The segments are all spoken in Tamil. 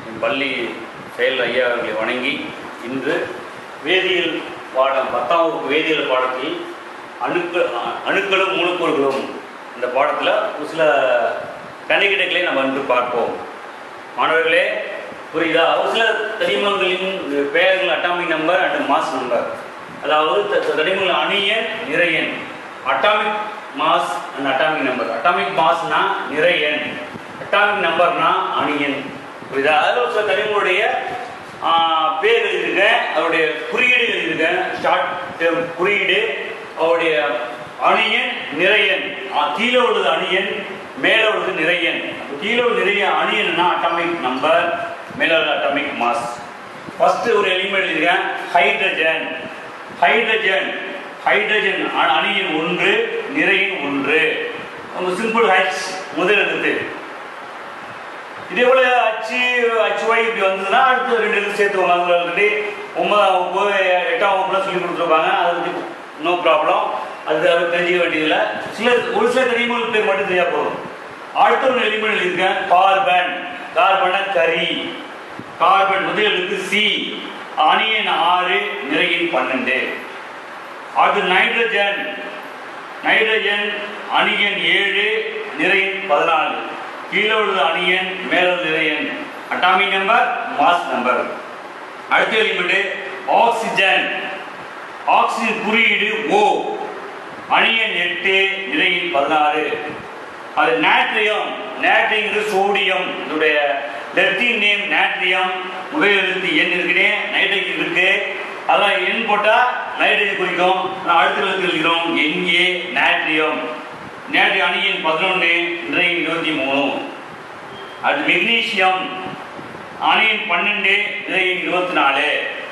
என் பள்ளி செயல் ஐயா அவர்களை வணங்கி இன்று வேதியியல் பாடம் பத்தாம் வகுப்பு வேதியியல் பாடத்தில் அணுக்கள் அ- அணுக்களும் மூலக்கூறுகளும் இந்த பாடத்தில் ஒரு சில கணக்கீடுகளை நம்ம இன்று பார்ப்போம் மாணவர்களே புரியுதா ஒரு சில தனிமங்களின் பெயர்கள் atomic number and mass number அதாவது த- த- தனிமங்கள் அணியன் நிறையன் atomic mass and atomic number atomic மாஸ்னா நிறையன் அட்டாமிக் நம்பர்னா அணியன் புரியுதா அதில் ஒரு சில தனிமங்களுடைய ஆ, பேர் எழுதியிருக்கேன் அவருடைய குறியீடு எழுதியிருக்கேன் ஷார்ட் டேர்ம் குறியீடு அவருடைய அணியன் நிறையன் ஆ, கீழே உள்ளது அணியன் மேலே உள்ளது நிறையன் அப்ப கீழே உள்ள நிறைய அணியன்னா அட்டாமிக் நம்பர் மேலே உள்ள அட்டாமிக் மாஸ் ஃபர்ஸ்ட் ஒரு எலிமெண்ட் எழுதியிருக்கேன் ஹைட்ரஜன் ஹைட்ரஜன் ஹைட்ரஜன் அ- அணியின் ஒன்று நிறையின் ஒன்று சிம்பிள் ஹச் முதல் எழுத்து இதே போல அச்சு அச்சு ஒய் இப்படி வந்ததுன்னா அடுத்து ரெண்டு எழுத்து சேர்த்துவாங்க அதில் ஆல்ரெடி ஒன்பதாம் வகுப்பு எ- எட்டாம் வகுப்புலாம் சொல்லி கொடுத்துருப்பாங்க அது வந்து நோ ப்ராப்ளம் அது அது தெரிஞ்சிக்க வேண்டியதில்லை சில ஒரு சில தனிமங்கள் பேர் மட்டும் தெரியா போதும் அடுத்த ஒரு எலிமெண்ட் எழுதியிருக்கேன் கார்பன் கார்பன கரி கார்பன் முதல் எழுத்து சி அணியன் ஆறு நிறையின் பன்னெண்டு அடுத்து நைட்ரஜன் நைட்ரஜன் அணியன் ஏழு நிறையின் பதினாலு கீழே உள்ளது அணியன் மேலே உள்ளது நிறையன் அட்டாமிக் நம்பர் மாஸ் நம்பர் அடுத்த எலிமெண்ட் ஆக்சிஜன் ஆக்சிஜன் குறியீடு ஓ அணியன் எட்டு நிறையின் பதினாறு அது நாட்ரியம் நாட்ரிங்கிறது சோடியம் இதோடைய லெப்டின் நேம் நாட்ரியம் முதல் எழுத்து எண் இருக்குனே நைட்ரஜன் இருக்கு அதான் எண் போட்டா நைட்ரஜன் குறிக்கும் நான் அடுத்த எழுத்து எழுதுகிறோம் எங்கே நாட்ரியம் நேற்று அணியின் பதினொன்று இன்றைய இருபத்தி மூணு அது மெக்னீசியம் அணியின் பன்னெண்டு இன்றைய இருபத்தி நாலு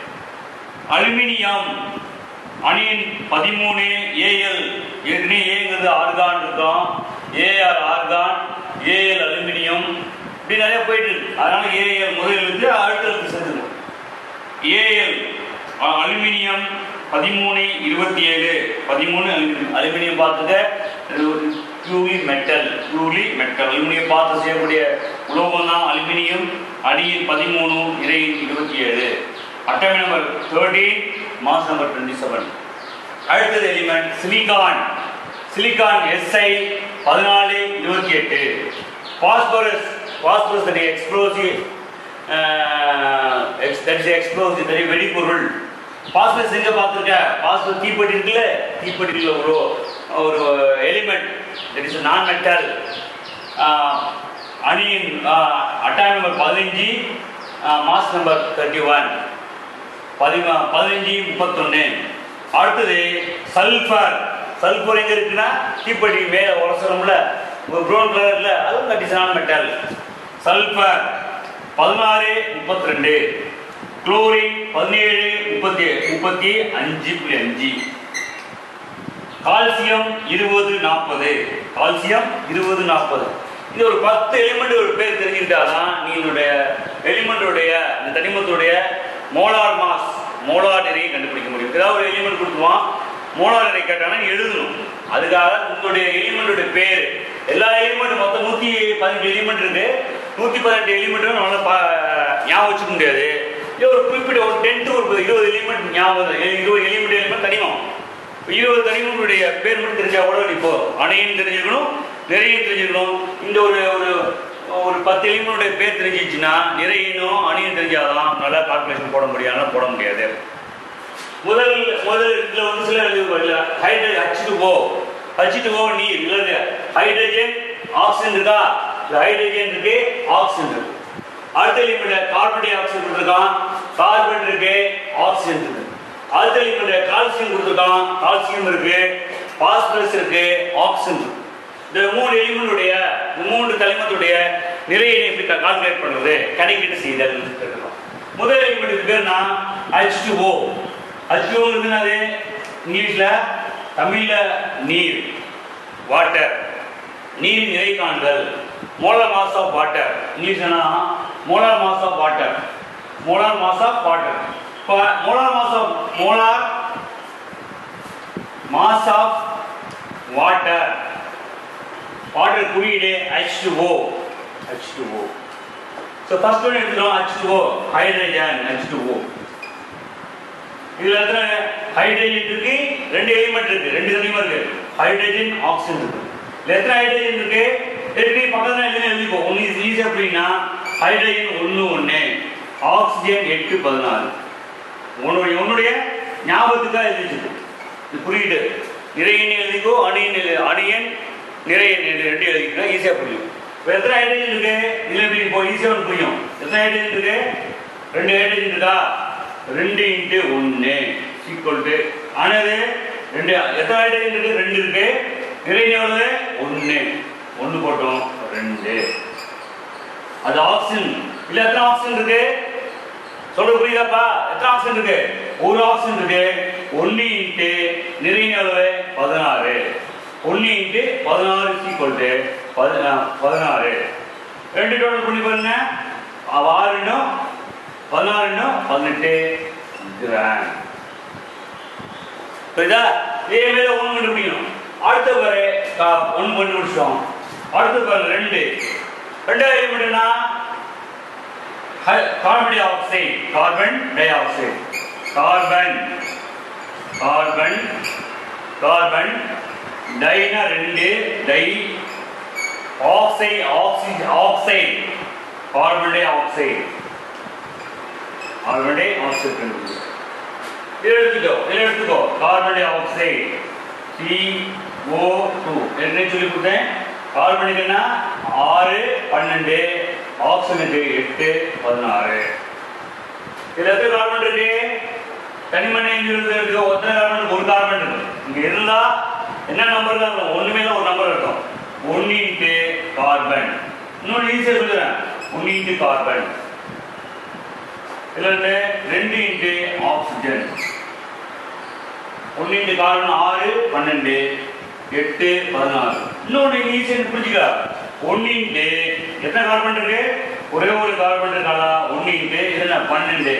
அலுமினியம் அணியின் பதிமூணு ஏஎல் ஏற்கனவே ஏங்கிறது ஆர்கான் இருக்கும் ஏஆர் ஆர்கான் ஏஎல் அலுமினியம் இப்படி நிறைய போயிட்டு இருக்கு அதனால ஏஎல் முதல் எழுத்து அடுத்த எழுத்து சேர்த்துக்கணும் ஏஎல் அலுமினியம் பதிமூணு இருபத்தி ஏழு பதிமூணு அலுமினியம் அலுமினியம் பார்த்துக்க purely metal purely metal aluminium பார்த்து செய்யக்கூடிய உலோகம் தான் அலுமினியம் அடியின் பதிமூணு இறையின் இருபத்தி ஏழு atomic number thirteen mass number twenty seven அடுத்தது எலிமெண்ட் சிலிகான் சிலிகான் எஸ்ஐ பதினாலு இருபத்தி எட்டு phosphorus phosphorus that explosive that is explosive that வெடிபொருள் பாஸ்பரஸ் எங்க பார்த்துருக்க பாஸ்பரஸ் தீப்பெட்டி இருக்குல்ல தீப்பெட்டியில் ஒரு ஒரு element that is non metal அணியின் அட்டாமி நம்பர் பதினஞ்சு மாஸ் நம்பர் தேர்ட்டி ஒன் பதிமா பதினஞ்சு முப்பத்தொன்று அடுத்தது சல்ஃபர் சல்ஃபர் எங்க இருக்குன்னா தீப்பெட்டி மேலே உரசணும்ல ஒரு ப்ரௌன் கலர்ல அதுவும் that is non metal sulphur பதினாறு முப்பத்தி ரெண்டு குளோரின் பதினேழு முப்பத்தி முப்பத்தி அஞ்சு புள்ளி அஞ்சு கால்சியம் இருபது நாற்பது கால்சியம் இருபது நாற்பது இது ஒரு பத்து எலிமெண்ட் ஒரு பேர் தெரிஞ்சுக்கிட்டாதான் நீங்களுடைய எலிமெண்ட்டுடைய இந்த தனிமத்துடைய மோலார் மாஸ் மோலார் நிறையை கண்டுபிடிக்க முடியும் ஏதாவது ஒரு எலிமெண்ட் கொடுத்துருவான் மோலார் நிறை கேட்டாங்கன்னா நீ எழுதணும் அதுக்காக உங்களுடைய எலிமெண்ட்டுடைய பேர் எல்லா எலிமெண்ட் மொத்தம் நூற்றி பதினெட்டு எலிமெண்ட் இருக்கு நூற்றி பதினெட்டு எலிமெண்ட்டும் நம்மளால பா ஞாபகம் வச்சுக்க முடியாது இது ஒரு குறிப்பிட்ட ஒரு டென் டு ஒரு இருபது எலிமெண்ட் ஞாபகம் இருபது எலிமெண்ட் எலிமெண்ட் தனிமம் இப்ப இருபது தனிமங்களுடைய பேர் மட்டும் தெரிஞ்சா கூட இப்போ அணையும் தெரிஞ்சுக்கணும் நிறைய தெரிஞ்சுக்கணும் இந்த ஒரு ஒரு ஒரு பத்து எலிமெண்ட்டுடைய பேர் தெரிஞ்சிச்சுன்னா நிறையனும் அணியும் தெரிஞ்சாதான் நல்லா கால்குலேஷன் போட முடியும் அதனால போட முடியாது முதல் முதல் இதுல வந்து சில hydrogen H two O H two O நீர் இல்லது ஹைட்ரஜன் ஆக்சிஜன் இருக்கா ஹைட்ரஜன் இருக்கு ஆக்சிஜன் இருக்கு அடுத்த எலிமெண்ட் கார்பன் டை ஆக்சைடு கொடுத்துருக்கான் கார்பன் இருக்கு ஆக்சிஜன் இருக்கு அடுத்த எலிமெண்ட் கால்சியம் கொடுத்துருக்கான் கால்சியம் இருக்கு பாஸ்பரஸ் இருக்கு ஆக்சிஜன் இருக்கு இந்த மூணு எலிமெண்டுடைய இந்த மூன்று தனிமத்துடைய நிறையினை எப்படி கால்குலேட் பண்றது கணக்கீட்டு செய்தல் கேட்கலாம் முதல் எலிமெண்ட் பேர்னா H two O H two என்னது இங்கிலீஷ்ல தமிழ்ல நீர் வாட்டர் நீரின் நிறை காண்தல் மோலார் மாஸ் ஆஃப் வாட்டர் இங்கிலீஷ்னா molar mass of water molar mass of water molar mass of molar mass of water water குறியீடு H2O H2O so first one எடுத்துக்கிறோம் H two O hydrogen H two O இதுல எத்தனை ஹைட்ரஜன் இருக்கு ரெண்டு எலிமெண்ட் இருக்கு ரெண்டு தனிமா இருக்கு ஹைட்ரஜன் ஆக்சிஜன் இருக்கு இதுல எத்தனை ஹைட்ரஜன் இருக்கு இருக்கு பக்கத்துல எழுதி எழுதிக்கோ ஒன்னு ஈஸி அப்படின்னா ஹைட்ரஜன் ஒன்று ஒன்று ஆக்சிஜன் எட்டு பதினாறு உன்னுடைய உன்னுடைய ஞாபகத்துக்காக எழுதிச்சு இது புரியுது நிறையன் எழுதிக்கோ அணியன் எழுதி அணியன் நிறையன் எழுதி ரெண்டு எழுதிக்கணும் ஈஸியாக புரியும் இப்போ எத்தனை ஹைட்ரஜன் இருக்கு இதில் எப்படி இப்போ ஈஸியாக புரியும் எத்தனை ஹைட்ரஜன் இருக்கு ரெண்டு ஹைட்ரஜன் இருக்கா ரெண்டு இன்ட்டு ஒன்று ஈக்குவல் டு ஆனது ரெண்டு எத்தனை ஹைட்ரஜன் இருக்கு ரெண்டு இருக்கு நிறைய எவ்வளவு ஒன்று ஒன்று போட்டோம் ரெண்டு அது ஆக்சிஜன் இல்ல எத்தனை ஆக்சிஜன் இருக்கு சொல்ல புரியுதாப்பா எத்தனை ஆக்சிஜன் இருக்கு ஒரு ஆக்சிஜன் இருக்கு ஒன்னு இன்ட்டு நிறைய அளவு பதினாறு ஒன்னு இன்ட்டு பதினாறு சீக்வல் டு பதினாறு ரெண்டு டோட்டல் பண்ணி பாருங்க அவ ஆறு இன்னும் பதினாறு இன்னும் பதினெட்டு கிராம் புரியுதா இதே மாதிரி ஒன்று கண்டுபிடிக்கணும் அடுத்த பாரு ஒன்று கண்டுபிடிச்சோம் அடுத்த பாரு ரெண்டு ரெண்டாவது எலிமெண்ட்னா carbon dioxide carbon dioxide carbon carbon carbon டைனா ரெண்டு dioxide oxygen oxide carbon dioxide carbon dioxide கண்டுபிடிச்சு இதை எடுத்துக்கோ இதை எடுத்துக்கோ carbon dioxide C O two என்ன சொல்லி கொடுத்தேன் கார்பனுக்குன்னா ஆறு பன்னெண்டு ஆக்சிஜனுக்கு எட்டு பதினாறு இதுல எத்தனை கார்பன் இருக்கு தனிமணி இருக்கு ஒத்தனை கார்பன் ஒரு கார்பன் இருக்கு இங்க இருந்தா என்ன நம்பர் தான் இருக்கும் ஒண்ணுமே ஒரு நம்பர் இருக்கும் ஒன்னு இன்ட்டு கார்பன் இன்னொன்று ஈஸியாக சொல்லுறேன் ஒன்னு இன்ட்டு கார்பன் இதுல இருந்து ரெண்டு இன்ட்டு ஆக்சிஜன் ஒன்னு இன்ட்டு கார்பன் ஆறு பன்னெண்டு எட்டு பதினாறு இன்னொன்று ஈஸியாக புரிஞ்சுக்கலாம் ஒன்னு இன்ட்டு எத்தனை கார்பன் இருக்கு ஒரே ஒரு கார்பன் இருக்காளா ஒன்னு இன்ட்டு இதுல பன்னெண்டு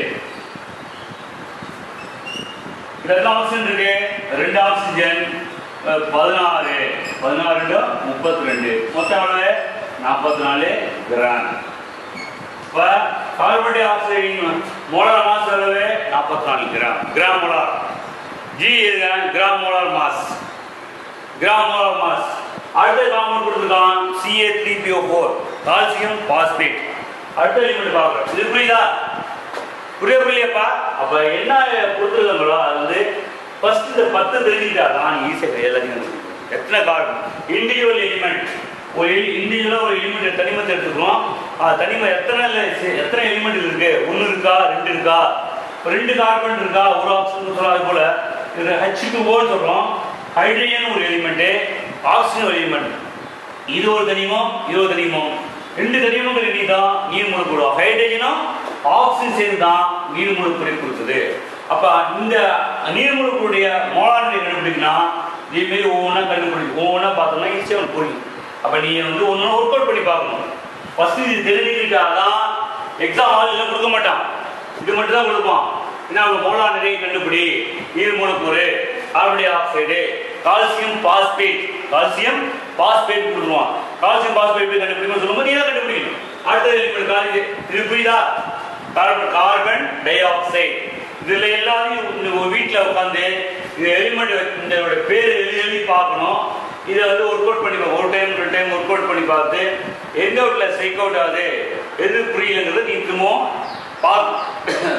இதெல்லாம் ஆக்சிஜன் இருக்கு ரெண்டு ஆக்சிஜன் அஹ், பதினாறு பதினாறு முப்பத்தி ரெண்டு மொத்தம் எவ்வளவு நாற்பத்தி நாலு கிராம் இப்ப கார்பன் டை ஆக்சைடின் மோலார் மாஸ் அளவு நாற்பத்தி நாலு gram gram molar G gram molar mass gram molar mass அடுத்த காம்பவுண்ட் கொடுத்துருக்கான் CA three PO four calcium phosphate அடுத்த எலிமெண்ட் பார்க்குறோம் இது புரியுதா புரிய புரியலையாப்பா அப்ப என்ன கொடுத்துருக்காங்களோ அது வந்து ஃபர்ஸ்ட் இந்த பத்து தெரிஞ்சுக்கிட்டா தான் ஈஸியாக எல்லாத்தையும் கண்டுபிடிக்கும். எத்தனை கார்பன் இண்டிவிஜுவல் எலிமெண்ட் ஒரு இண்டிவிஜுவலாக ஒரு எலிமெண்ட் தனிமத்தை எடுத்துக்கிறோம் அது தனிம எத்தனை le- எத்தனை எலிமெண்ட் இருக்கு ஒன்று இருக்கா ரெண்டு இருக்கா இப்போ ரெண்டு கார்பன் இருக்கா ஒரு ஆக்சிஜன் சொல்ல அது போல இது ஹெச் டூ ஓன்னு சொல்றோம் ஹைட்ரஜன் ஒரு எலிமெண்ட் ஆக்சிஜன் ஒரு எலிமெண்ட் இது ஒரு தனிமம் இது ஒரு தனிமம் ரெண்டு தனிமங்கள் இனி தான் நீர் மூலக்கூறு ஹைட்ரஜனும் ஆக்சிஜன் சேர்ந்து தான் நீர் மூலக்கூறை கொடுக்குது அப்ப இந்த நீர் மூலக்கூறுடைய மோலார் நிலை கண்டுபிடிக்கணும் இதே மாதிரி ஒவ்வொன்றா கண்டுபிடிக்கும் ஒவ்வொன்றா பார்த்தோம்னா ஈஸியாக உனக்கு புரியும் அப்ப நீ வந்து ஒன்று ஒர்க் அவுட் பண்ணி பார்க்கணும் ஃபர்ஸ்ட் இது தெரிஞ்சுக்கிட்டாதான் எக்ஸாம் ஹாலில் கொடுக்க மாட்டான் இது மட்டும் தான் கொடுப்பான் ஏன்னா அவங்க மோலார் நிறைய கண்டுபிடி நீர் மூலக்கூறு carbon dioxide calcium phosphate calcium phosphate கொடுத்துருவான் கால்சியம் பாஸ்பேட் எப்படி கண்டுபிடிக்கணும் சொல்லும்போது நீ தான் கண்டுபிடிக்கணும் அடுத்தது எலிமெண்ட் காலேஜ் இது புரியுதா கார்பன் கார்பன் டை ஆக்சைடு இதுல எல்லாத்தையும் இந்த ஒரு வீட்டில் உட்காந்து இந்த எலிமெண்ட் இந்த பேர் எழுதி எழுதி பார்க்கணும் இதை வந்து ஒர்க் அவுட் பண்ணி பா- ஒரு டைம் ரெண்டு டைம் ஒர்க் அவுட் பண்ணி பார்த்து எந்த அவுட்ல ஸ்ட்ரைக் அவுட் ஆகுது எது புரியலங்கிறது நீ திரும்பவும் பார்க்க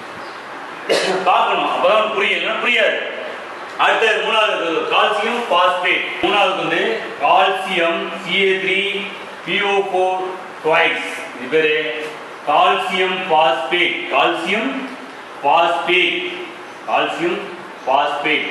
பார்க்கணும் அப்பதான் உனக்கு புரியும் இல்லைன்னா புரியாது அடுத்தது மூணாவது கால்சியம் பாஸ்பேட் மூணாவது வந்து calcium CA three PO four twice இது பேரு calcium phosphate calcium phosphate calcium phosphate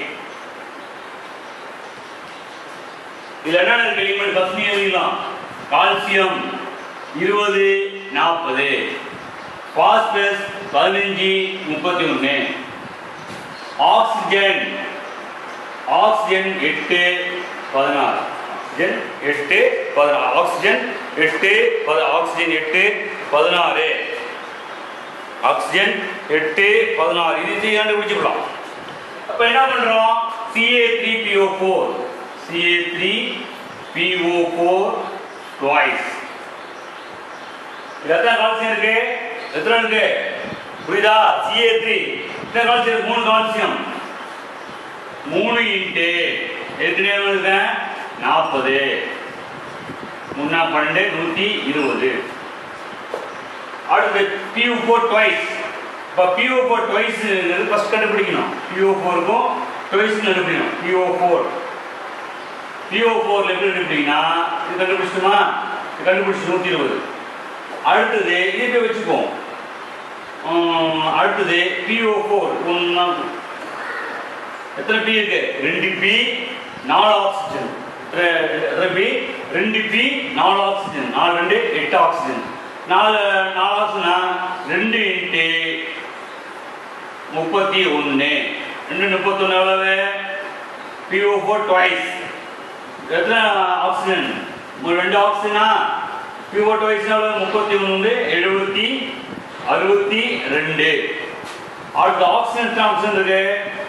இதுல என்ன இருக்கு எலிமெண்ட் ஃபர்ஸ்ட் எழுதிக்கலாம் கால்சியம் இருபது நாற்பது பாஸ்பரஸ் பதினஞ்சு முப்பத்தி ஒன்று ஆக்சிஜன் ஆக்சிஜன் எட்டு பதினாறு ஆக்சிஜன் எட்டு பதினாறு ஆக்சிஜன் எட்டு பத- ஆக்சிஜன் எட்டு பதினாறு ஆக்சிஜன் எட்டு பதினாறு இது கண்டுபிடிச்சுக்கலாம் அப்ப என்ன பண்றோம் CA three PO four CA three PO four twice இது எத்தனை கால்சியம் இருக்கு எத்தனை இருக்கு புரியுதா சிஏ த்ரீ எத்தனை கால்சியம் இருக்கு மூணு கால்சியம் மூணு இன்ட்டு ஏற்கனவே இருக்கேன் நாற்பது முன்னா பன்னெண்டு நூற்றி இருபது அடுத்து பியூ ஃபோர் டுவைஸ் இப்போ பியூ ஃபோர் டுவைஸ் ஃபஸ்ட் கண்டுபிடிக்கணும் பியூ ஃபோருக்கும் டுவைஸ் கண்டுபிடிக்கணும் பியூ ஃபோர் பிஓ ஃபோரில் எப்படி கண்டுபிடிங்கன்னா இது கண்டுபிடிச்சிட்டுமா இது கண்டுபிடிச்சி நூற்றி இருபது அடுத்தது இதை போய் வச்சுக்குவோம் உம், அடுத்தது பிஓ ஃபோர் ஒன்றா எத்தனை பி இருக்கு ரெண்டு பி நாலு ஆக்சிஜன் எத்தனை பி ரெண்டு பி நாலு ஆக்சிஜன் நாலு ரெண்டு எட்டு ஆக்சிஜன் நாலு நாலு ஆக்சிஜனா ரெண்டு இன்ட்டு முப்பத்தி ஒன்று ரெண்டு முப்பத்தொன்று எவ்வளவு பிஓ ஃபோர் டுவைஸ் எத்தனை ஆக்சிஜன் ஒரு ரெண்டு ஆக்சிஜனா பிஓ டுவைஸ் எவ்வளவு முப்பத்தி ஒன்று எழுபத்தி அறுபத்தி ரெண்டு அடுத்த ஆக்சிஜன் எத்தனை ஆக்சிஜன் இருக்கு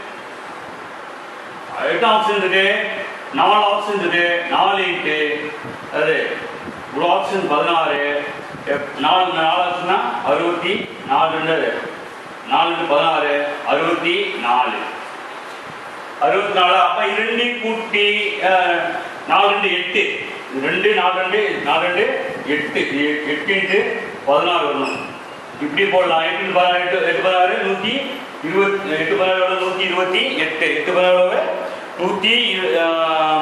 எட்டு ஆக்சிஜன் இருக்கு நாலு ஆக்சிஜன் இருக்கு நாலு இன்ட்டு அது ஒரு ஆக்சிஜன் பதினாறு எப்- நாலு நாலு ஆக்சிஜனா அறுபத்தி நாலு ரெண்டு அது. நாலு ரெண்டு பதினாறு அறுபத்தி நாலு அறுபத்தி நாலு அப்ப இரண்டு கூட்டி அஹ், நாலு ரெண்டு எட்டு இது ரெண்டு நாலு ரெண்டு நாலு ரெண்டு எட்டு எ- எட்டு இன்ட்டு பதினாறு வரணும் இப்படி போடலாம் எட்டு இன்ட்டு பதினாறு எட்டு எட்டு பதினாறு நூற்றி இருபத்தி எட்டு பதினாறு எவ்வளவு? நூற்றி இருபத்தி எட்டு எட்டு பதினாறு எவ்வளவு? நூற்றி இரு- ஆஹ்,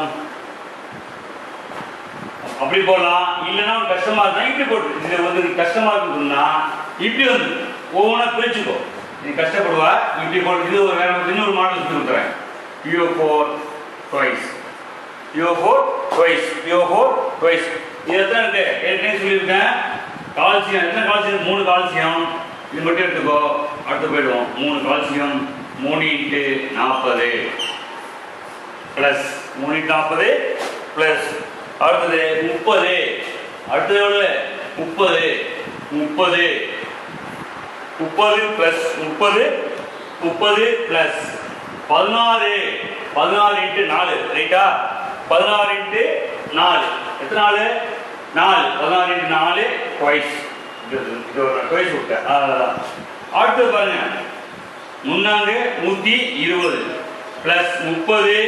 அப்படி போடலாம் இல்லைன்னா உனக்கு கஷ்டமா இருந்தா இப்படி போட்டு இது வந்து கஷ்டமா இருக்குன்னா இப்படி வந்து ஒவ்வொன்றா பிரிச்சுக்கோ நீ கஷ்டப்படுவா இப்படி போட்டு இது ஒரு வேற இன்னொரு மாடல் சொல்லி கொடுக்குறேன் PO four twice PO four twice PO four twice இது எத்தனை இருக்கு ஏற்கனவே சொல்லியிருக்கேன் கால்சியம் எத்தனை கால்சியம் மூணு கால்சியம் இது மட்டும் எடுத்துக்கோ அடுத்து போயிடுவோம் மூணு கால்சியம் மூணு இன்ட்டு நாற்பது ப்ளஸ் மூணு இன்ட்டு நாற்பது ப்ளஸ் அடுத்தது முப்பது அடுத்தது எவ்வளவு முப்பது முப்பது முப்பது ப்ளஸ் முப்பது முப்பது ப்ளஸ் பதினாறு பதினாறு இன்ட்டு நாலு ரைட்டா பதினாறு இன்ட்டு நாலு எத்தனை நாலு நாலு பதினாறு இன்ட்டு நாலு டுவைஸ் டுவைஸ் விட்டேன் அவ்வளோதான் அடுத்தது பாருங்க முன்னாங்க நூற்றி இருபது ப்ளஸ் முப்பது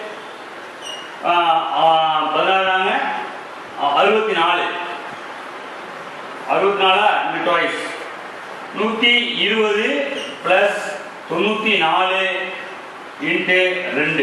பதினாறாங்க அறுபத்தி நாலு அறுபத்தி நாலா இந்த டுவைஸ் நூற்றி இருபது ப்ளஸ் தொண்ணூற்றி நாலு இன்ட்டு ரெண்டு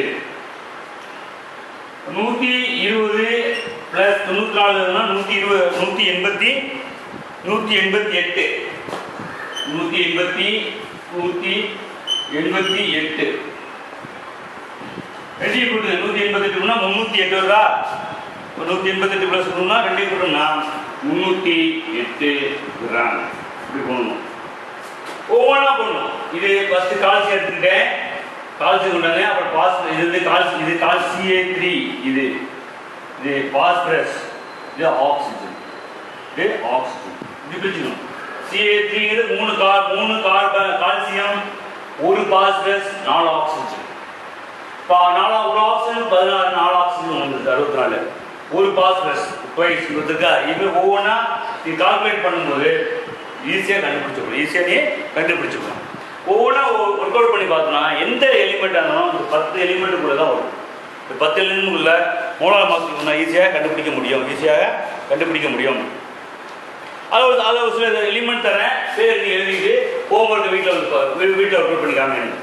நூற்றி இருபது ப்ளஸ் தொண்ணூற்றி நாலுனா நூற்றி இருபது நூற்றி எண்பத்தி நூற்றி எண்பத்தி எட்டு நூற்றி எண்பத்தி நூற்றி எண்பத்தி எட்டு ரெண்டையும் கூட்டுங்க நூற்றி எண்பத்தி எட்டுனா முந்நூற்றி எட்டு வருதா இப்போ நூற்றி எண்பத்தெட்டு ப்ளஸ் பண்ணணும்னா ரெண்டையும் கூட்டணும்னா முந்நூற்றி எட்டு கிராம் இப்படி போடணும் ஒவ்வொன்றா போடணும் இது ஃபஸ்ட்டு கால்சியம் எடுத்துக்கிட்டேன் கால்சியம் கொண்டாங்க அப்புறம் பாஸ் இது வந்து கால்சி இது கால் சிஏ த்ரீ இது இது பாஸ்பரஸ் இது ஆக்சிஜன் இது ஆக்சிஜன் இது பிரிச்சுக்கணும் சிஏ த்ரீங்கிறது மூணு கார் மூணு கார்பன் கால்சியம் ஒரு பாஸ்பரஸ் நாலு ஆக்சிஜன் இப்போ நாலா ஒரு ஆக்சிஜன் பதினாறு நாலு ஆக்சிஜன் வந்துருக்கு அறுபத்தி நாலு ஒரு பாஸ்பரஸ் டுவைஸ் இருக்கா இது ஒவ்வொன்றா நீ கால்குலேட் பண்ணும்போது ஈஸியாக கண்டுபிடிச்சிக்கலாம் ஈஸியாக நீ கண்டுபிடிச்சிக்கலாம் ஒவ்வொன்றா ஒர்க் அவுட் பண்ணி பார்த்தோம்னா எந்த எலிமெண்ட் ஆனாலும் இந்த பத்து எலிமெண்ட்டுக்குள்ளே தான் வரும் இந்த பத்து எலிமெண்ட்டுக்குள்ள மூலார் மாசத்துக்கு ஈஸியாக கண்டுபிடிக்க முடியும் ஈஸியாக கண்டுபிடிக்க முடியும் அதில் அதில் ஒரு சில எலிமெண்ட் தரேன் பேர் நீ எழுதிட்டு ஹோம்ஒர்க் வீட்டில் வீட்டில் ஒர்க் அவுட் பண்ணி காமிங்க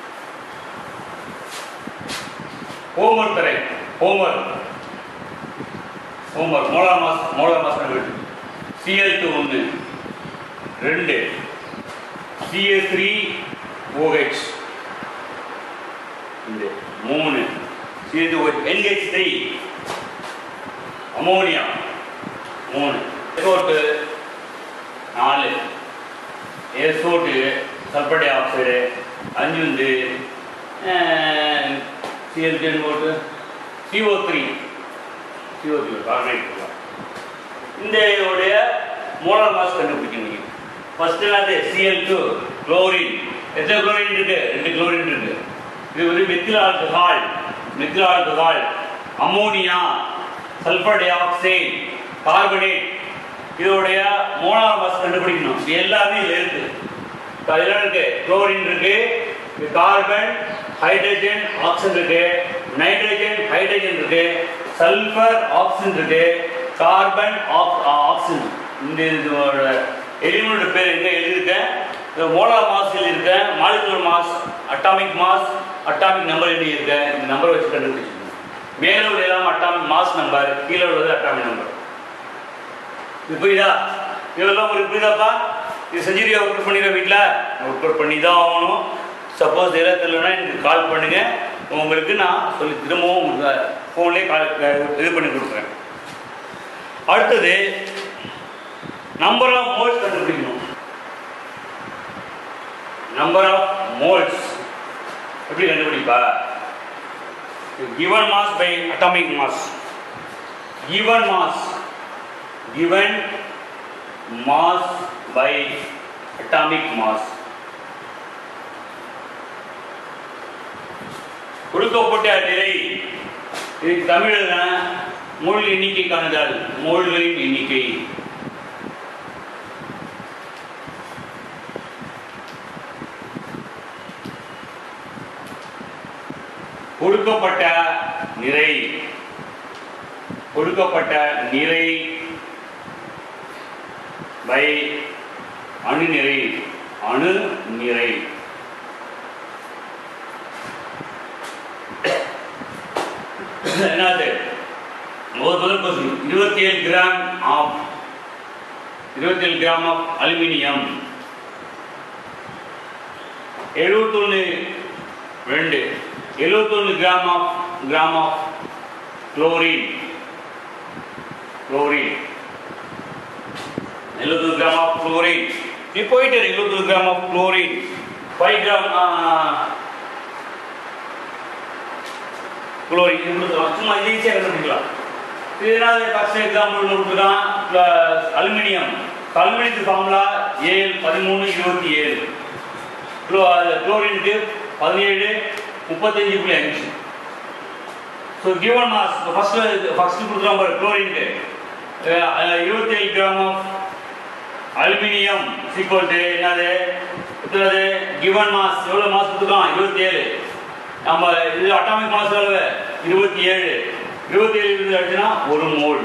ஹோம்ஒர்க் தரேன் homework homework molar mass molar mass வீட்டு சிஎல் டூ ஒன்று ரெண்டு சிஏ த்ரீ ஓஹெச் இந்த மூணு CA two NH three ammonia மூணு எசோட்டு நாலு எசோட்டு சல்பர் டை ஆக்சைடு அஞ்சு வந்து சிஎல் டென் போட்டு CO three CO three carbonate இந்த உடைய மோலார் மாஸ் கண்டுபிடிக்கணும் ஃபர்ஸ்ட் என்னது சிஎல் டூ குளோரின் எத்தனை குளோரின் இருக்கு ரெண்டு குளோரின் இருக்கு இது வந்து methyl alcohol methyl alcohol ammonia sulphur dioxide carbonate இதோடைய மோலார் மாஸ் கண்டுபிடிக்கணும் இது எல்லாமே இதுல இருக்கு இப்ப அதுல இருக்கு குளோரின் இருக்கு கார்பன் ஹைட்ரஜன் ஆக்சிஜன் இருக்கு நைட்ரஜன் ஹைட்ரஜன் இருக்கு சல்ஃபர் ஆக்சிஜன் இருக்கு கார்பன் ஆக்சிஜன் இந்த இதோட எலிமெண்ட் பேர் எங்க எழுதியிருக்கேன் இந்த மோலார் மாஸ் எழுதியிருக்கேன் molecular mass atomic mass atomic number எழுதியிருக்கேன் இந்த நம்பர் வச்சு கண்டுபிடிச்சிருக்கேன் மேலே உள்ள எல்லாம் அட்டாமிக் மாஸ் நம்பர் கீழே உள்ளது அட்டாமிக் நம்பர் இது புரியுதா இதெல்லாம் உங்களுக்கு புரியுதாப்பா இது செஞ்சுரியா ஒர்க் அவுட் பண்ணிடுற வீட்டில் ஒர்க் அவுட் பண்ணி தான் ஆகணும் சப்போஸ் எதாவது தெரியலனா எனக்கு கால் பண்ணுங்க உங்களுக்கு நான் சொல்லி திரும்பவும் உங்களுக்கு ஃபோன்லேயே கால் இது பண்ணி கொடுக்குறேன் அடுத்தது நம்பர் ஆஃப் மோல்ஸ் கண்டுபிடிக்கணும் நம்பர் ஆஃப் மோல்ஸ் எப்படி கண்டுபிடிப்பா given mass by atomic mass given mass given mass by atomic mass கொடுக்கப்பட்ட நிலை இதுக்கு தமிழில் மோல் எண்ணிக்கை காணுதல் மோல்களின் எண்ணிக்கை கொடுக்கப்பட்ட நிறை கொடுக்கப்பட்ட நிறை பை அணு நிறை அணு நிறை என்னது முதல் முதல் கொஸ்டின் இருபத்தி ஏழு கிராம் ஆஃப் இருபத்தி ஏழு கிராம் ஆஃப் அலுமினியம் எழுபத்தொன்று ரெண்டு எழுபத்தொன்று gram of gram of chlorine chlorine எழுபத்தொரு கிராம் ஆஃப் குளோரின் நீ போயிட்டு எழுபத்தொரு gram of chlorine five gram chlorine இது கொடுத்துக்கலாம் சும்மா இது ஈஸியாக கண்டுபிடிக்கலாம் இது என்ன ஃபர்ஸ்ட் எக்ஸாம்பிள் கொடுத்துருக்கான் அலுமினியம் அலுமினியத்து ஃபார்முலா ஏழு பதிமூணு இருபத்தி ஏழு குளோ குளோரினுக்கு பதினேழு முப்பத்தஞ்சு புள்ளி அஞ்சு so given mass first first கொடுக்குறோம் பாரு குளோரினுக்கு இருபத்தி ஏழு gram of aluminium equal to என்னது எத்தனது கிவன் மாஸ் எவ்வளோ மாஸ் கொடுத்துருக்கோம் இருபத்தி ஏழு நம்ம இது அட்டாமிக் மாஸ் எவ்வளவு இருபத்தி ஏழு இருபத்தி ஏழு இருந்து அடிச்சுன்னா ஒரு மோல்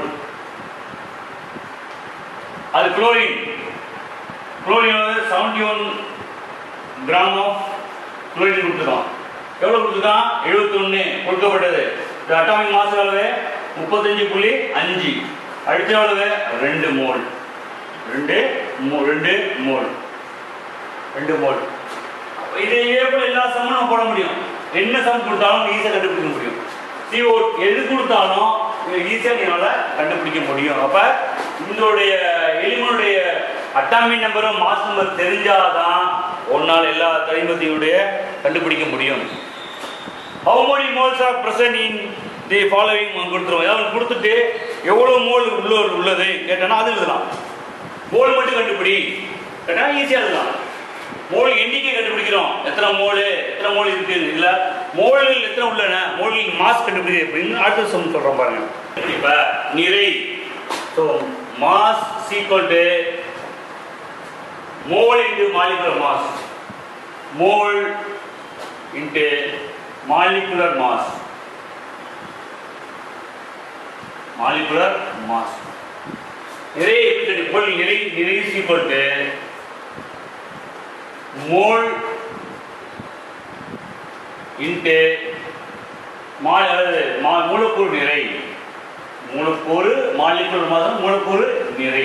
அது chlorine chlorine seventy one gram of chlorine கொடுத்துருக்கோம் எவ்வளோ கொடுத்துருக்கான் எழுபத்தொன்று கொடுக்கப்பட்டது இந்த அட்டாமிக் மாஸ் எவ்வளவு முப்பத்தஞ்சு புள்ளி அஞ்சு அடுத்த எவ்வளவு ரெண்டு மோல் ரெண்டு மோ- ரெண்டு மோல் ரெண்டு மோல் இது இதே போல எல்லா சம்மும் நம்ம போட முடியும் என்ன சம் கொடுத்தாலும் ஈஸியாக கண்டுபிடிக்க முடியும் CO எது கொடுத்தாலும் ஈஸியாக நீனால கண்டுபிடிக்க முடியும் அப்ப இதோடைய எலிமெண்டுடைய அட்டாமிக் நம்பரும் மாஸ் நம்பர் தெரிஞ்சாதான் உன்னால் எல்லா தனிமத்தையுடைய கண்டுபிடிக்க முடியும் how many moles are present in the following கொடுத்துருவோம் ஏதாவது கொடுத்துட்டு எவ்வளோ மோல் உள்ள உள்ளது கேட்டனா அது எழுதலாம் மோல் மட்டும் கண்டுபிடி கேட்டா ஈஸியாக எழுதலாம் மோல் எண்ணிக்கை கண்டுபிடிக்கிறோம் எத்தனை மோல் எத்தனை மோல் இருக்கு இல்ல மோல்கள் எத்தனை உள்ளன மோல்களின் மாஸ் கண்டுபிடி அப்படின்னு அடுத்த சம் சொல்றோம் பாருங்க இப்ப நிறை so mass equal to mole into molecular mass mole into molecular mass molecular mass நிறை எப்படி பொருள் நிறை நிறை சீக்வல் டு மோல் இன்ட்டு மா அதாவது மா மூலக்கூறு நிறை மூலக்கூறு மாலிகுலர் மாதம் மூலக்கூறு நிறை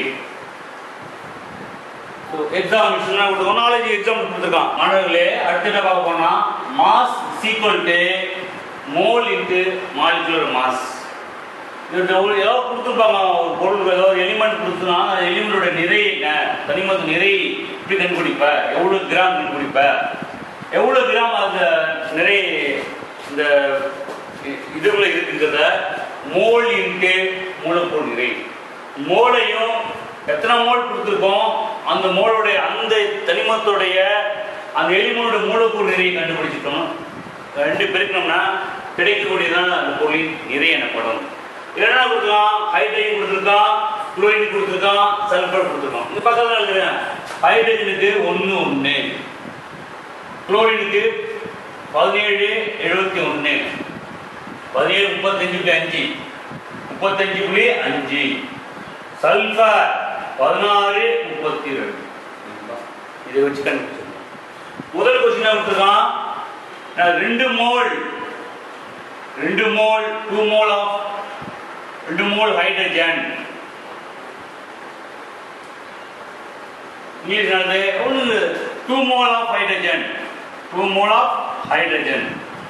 எக்ஸாம் கொடுத்துருக்கோம் நாலேஜ் எக்ஸாம் கொடுத்துருக்கான் மாணவர்களே அடுத்து என்ன பார்க்க போனா mass equal to mole into molecular mass இது ஒரு ஏதோ கொடுத்துருப்பாங்க ஒரு பொருள் ஏதோ எலிமெண்ட் கொடுத்துனா அந்த எலிமெண்டோட நிறை என்ன தனிமத்து நிறை இப்படி கண்டுபிடிப்ப எவ்வளோ கிராம் கண்டுபிடிப்ப எவ்வளோ கிராம் அந்த நிறை இந்த இ- இதுக்குள்ள இருக்குங்கிறத மோல் இன்ட்டு மூலப்பொருள் நிறை மோலையும் எத்தனை மோல் கொடுத்துருக்கோம் அந்த மோலுடைய அந்த தனிமத்துடைய அந்த எலிமெண்டோட மூலப்பொருள் நிறையை கண்டுபிடிச்சிட்டோம் ரெண்டு பெருக்கணும்னா கிடைக்கக்கூடியதான் அந்த பொருளின் நிறை எனப்படும் என்ன கொடுத்துருக்கான் ஹைட்ரஜன் கொடுத்துருக்கான் குளோரின் கொடுத்துருக்கான் சல்ஃபர் கொடுத்துருக்கான் இந்த பக்கத்தில் இருக்கிறேன் ஹைட்ரஜனுக்கு ஒன்று ஒன்று குளோரினுக்கு பதினேழு எழுபத்தி ஒன்று பதினேழு முப்பத்தஞ்சு புள்ளி அஞ்சு முப்பத்தஞ்சு புள்ளி அஞ்சு சல்ஃபர் பதினாறு முப்பத்தி ரெண்டு இதை வச்சு கண்டுபிடிச்சிருக்கோம் முதல் கொஸ்டின் கொடுத்துருக்கான் நான் ரெண்டு மோல் ரெண்டு மோல் டூ மோல் ஆஃப் ரெண்டு மோல் ஹைட்ரஜன் இங்கிலீஷ் என்னது ஒன்று two mole of hydrogen two mole of hydrogen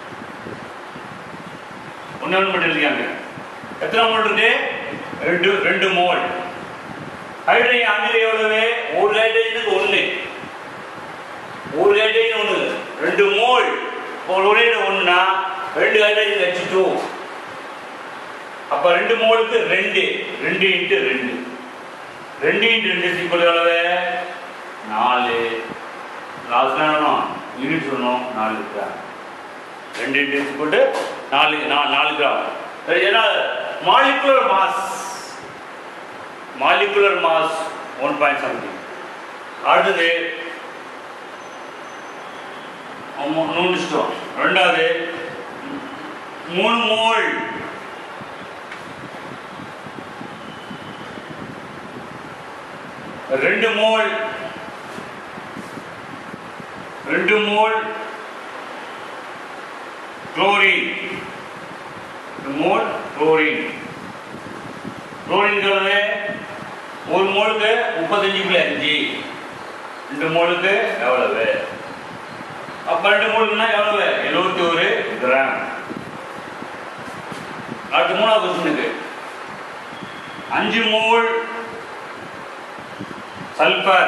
ஒன்று ஒன்று மட்டும் இருக்காங்க எத்தனை மோல் இருக்கு ரெண்டு ரெண்டு மோல் ஹைட்ரஜன் அங்கே எவ்வளவு ஒரு ஹைட்ரஜனுக்கு ஒன்று ஒரு ஹைட்ரஜன் ஒன்று ரெண்டு மோல் ஒரு ஹைட்ரஜன் ஒன்றுனா ரெண்டு ஹைட்ரஜன் ஹெச் டூ அப்போ ரெண்டு மோலுக்கு ரெண்டு ரெண்டு இன்ட்டு ரெண்டு ரெண்டு இன்ட்டு ரெண்டு சீக்கிரம் எவ்வளவு நாலு லாஸ்ட் வேணும் யூனிட் சொல்லணும் நாலு கிராம் ரெண்டு இன்ட்டு போட்டு நாலு நா- நாலு கிராம் சரி, ஏன்னா molecular mass molecular mass one point something அடுத்தது மூ- மூணு இஷ்டம் ரெண்டாவது மூணு மோல் ரெண்டு மோல் ரெண்டு மோல் குளோரின் மோல் குளோரின் குளோரின்கிறது ஒரு மோலுக்கு முப்பத்தஞ்சு புள்ளி அஞ்சு ரெண்டு மோலுக்கு எவ்வளவு அப்ப ரெண்டு மோலுக்குன்னா எவ்வளவு எழுபத்தி ஒரு கிராம் அடுத்து மூணாவது கொஸ்டினுக்கு அஞ்சு மோல் சல்பர்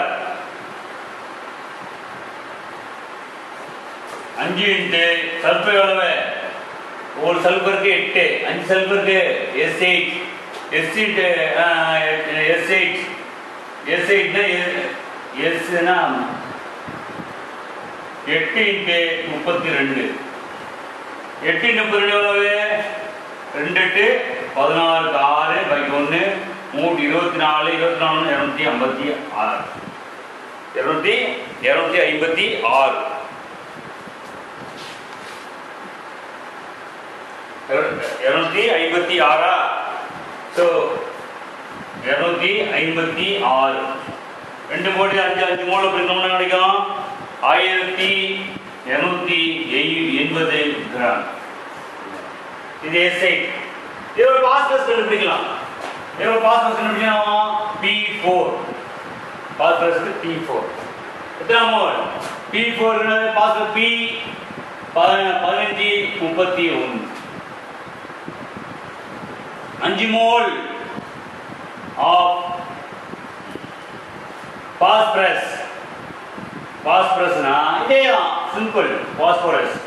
அஞ்சு இன்ட்டு சல்பர் எவ்வளவு ஒரு சல்பருக்கு எட்டு அஞ்சு சல்பருக்கு S eight S eight S eight S எயிட்னா எஸ்னா எட்டு இன்ட்டு முப்பத்தி ரெண்டு எட்டு முப்பத்தி ரெண்டு எவ்வளவு ரெண்டு எட்டு பதினாறுக்கு ஆறு பாக்கி ஒன்று மூணு இருபத்தி நாலு இருபத்தி நாலு இரநூத்தி ஐம்பத்தி ஆறு இரநூத்தி இரநூத்தி ஐம்பத்தி ஆறு இரநூத்தி ஐம்பத்தி ஆறா ஸோ இரநூத்தி ஐம்பத்தி ஆறு ரெண்டு கோடி அஞ்சு அஞ்சு மூணு பிரிக்கணும்னா கிடைக்கும் ஆயிரத்தி இரநூத்தி எண்பது கிராம் இது எஸ்ஐ இது ஒரு பாஸ்பரஸ் கண்டுபிடிக்கலாம் இது ஒரு பாஸ்பரஸ் கண்டுபிடிக்கலாம் பி ஃபோர் பாஸ்பரஸ்க்கு பி ஃபோர் எத்தனை mole P four phosphorus P பதினஞ்சு முப்பத்தி ஒன்று அஞ்சு மோல் ஆஃப் பாஸ்பரஸ் பாஸ்பரஸ்னா இதே தான் சிம்பிள் பாஸ்பரஸ்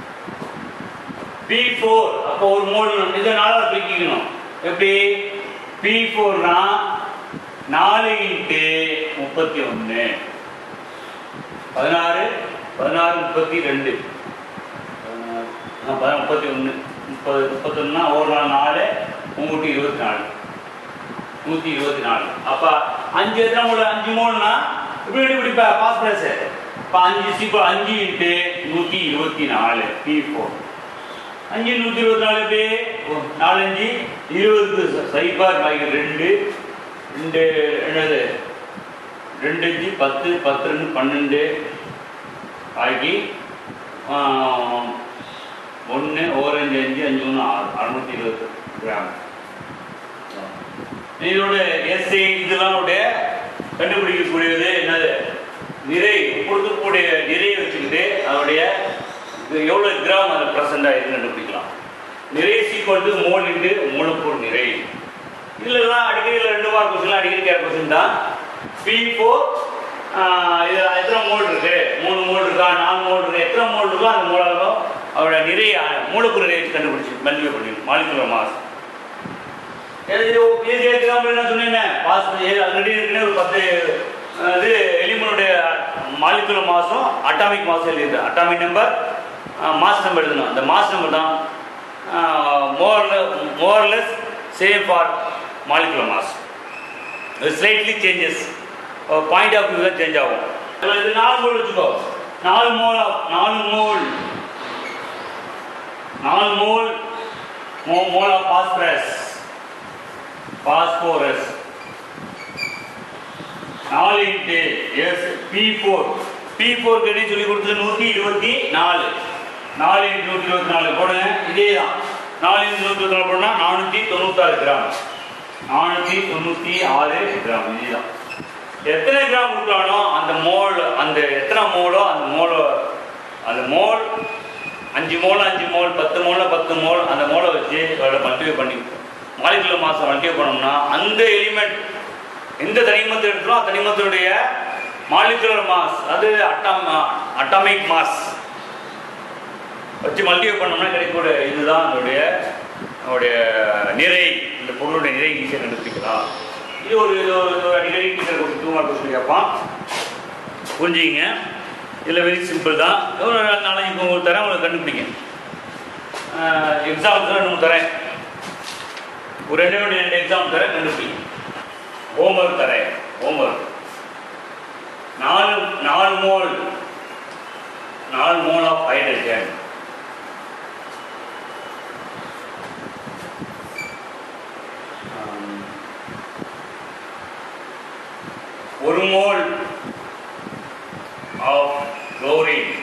பி ஃபோர் அப்போ ஒரு மோல் இதை நாலாவது பிரிக்கணும் எப்படி பி ஃபோர்னா நாலு இன்ட்டு முப்பத்தி ஒன்று பதினாறு பதினாறு முப்பத்தி ரெண்டு பதினாறு, ஆ, பதினாறு முப்பத்தி ஒன்று முப்பது முப்பத்தொன்னா ஒரு நாள் நாலு முந்நூற்றி இருபத்தி நாலு நூற்றி இருபத்தி நாலு அப்போ அஞ்சு எத்தனை மூணு அஞ்சு மூணுனா இப்படி இப்படி பிடிப்பா பாஸ்பரஸ் இப்போ அஞ்சு சீக்கிரம் அஞ்சு இன்ட்டு நூற்றி இருபத்தி நாலு பி ஃபோர் அஞ்சு நூற்றி இருபத்தி நாலு எப்படி நாலஞ்சு இருபது சைபர் பாக்கி ரெண்டு ரெண்டு என்னது ரெண்டு அஞ்சு பத்து பத்து ரெண்டு பன்னெண்டு ஆகி ஒன்று ஓரஞ்சு அஞ்சு அஞ்சு ஒன்று ஆறு அறுநூத்தி இருபது கிராம் இதோட எஸ்ஐ இதெல்லாம் உடைய கண்டுபிடிக்கக்கூடியது என்னது நிறை கொடுக்கக்கூடிய நிறையை வச்சுக்கிட்டு அதோடைய இது எவ்வளோ கிராம் அதில் ப்ரெசண்டாக இருக்குன்னு கண்டுபிடிக்கலாம் நிறை சீக்வல் டு மோல் இன்ட்டு மூலப்பொருள் நிறை இதுலலாம் அடிக்கடி இதுல ரெண்டு மார்க் கொஸ்டின் அடிக்கடி கேட்க கொஸ்டின் தான் பி ஃபோர் இது எத்தனை மோல் இருக்கு மூணு மோல் இருக்கா நாலு மோல் இருக்கு எத்தனை மோல் இருக்கோ அந்த மூலம் அவரோட நிறைய மூலப்பொருள் நிறைய வச்சு கண்டுபிடிச்சு மல்டிஃபை பண்ணிடும் மாலிகுலர் மாஸ் இது எக்ஸாம்பிள் என்ன சொன்னேன் பாஸ் ஆல்ரெடி இருக்குன்னு ஒரு பத்து அஹ், இது எலிமெண்டோடைய மாலிகுலர் மாஸும் அட்டாமிக் மாஸ் எழுதிது அட்டாமிக் நம்பர் மாஸ் நம்பர் எழுதணும் அந்த மாஸ் நம்பர் தான் மோர்ல more less same for molecular mass slightly changes point of view தான் சேஞ்ச் ஆகும் இதுல இது நாலு மோல் வச்சுக்கோ நாலு மோல் நாலு மோல் நாலு மோல் மோ மோல் ஆஃப் பாஸ்பரஸ் பாஸ்போரஸ் நாலு into S P four P four கட்டி சொல்லி கொடுத்தது நூற்றி இருபத்தி நாலு நாலு இன்ட்டு நூற்றி இருபத்தி நாலு போடுங்க இதே தான் நாலு இன்ட்டு நூற்றி இருபத்தி நாலு போடணும்னா நானூற்றி தொண்ணூத்தாறு கிராம் நானூற்றி தொண்ணூற்றி ஆறு கிராம் இதுதான் எத்தனை கிராம் கொடுக்குறானோ அந்த மோல் அந்த எத்தனை மோலோ அந்த மோலோ அந்த மோல் அஞ்சு மோல் அஞ்சு மோல் பத்து மோல்ல பத்து மோல் அந்த மோலை வச்சு அதோட மல்டிப்ளை பண்ணி மாலிகுலர் மாசம் மல்டிப்ளை பண்ணோம்னா அந்த எலிமெண்ட் எந்த தனிமத்தை எடுக்கிறோம் தனிமத்தினுடைய மாலிகுலர் மாஸ் அது அட்டாம் அட்டாமிக் மாஸ் வச்சு மல்டிப்ளை பண்ணோம்னா கிடைக்கக்கூடிய இதுதான் அதோடைய அதோடைய நிறை இந்த பொருளுடைய நிறை ஈஸியாக கண்டுபிடிக்கலாம் இது ஒரு இது ஒரு இது ஒரு அடிக்கடி டீச்சர் ஒரு டூ மார்க் சொல்லி கேட்பான் புரிஞ்சுக்கிங்க இதில் வெரி சிம்பிள் தான் ஒரு நாளைக்கு உங்களுக்கு தரேன் உங்களுக்கு கண்டுபிடிங்க எக்ஸாமுக்கு ரெண்டு தரேன் ஒரு ரெண்டு ரெண்டு ரெண்டு எக்ஸாம் தரேன் கண்டுபிடிங்க ஹோம்ஒர்க் தரேன் ஹோம்ஒர்க் நாலு நாலு மோல் நாலு மோல் ஆஃப் ஹைட்ரஜன் ஒரு மோல் ஆஃப் குளோரின்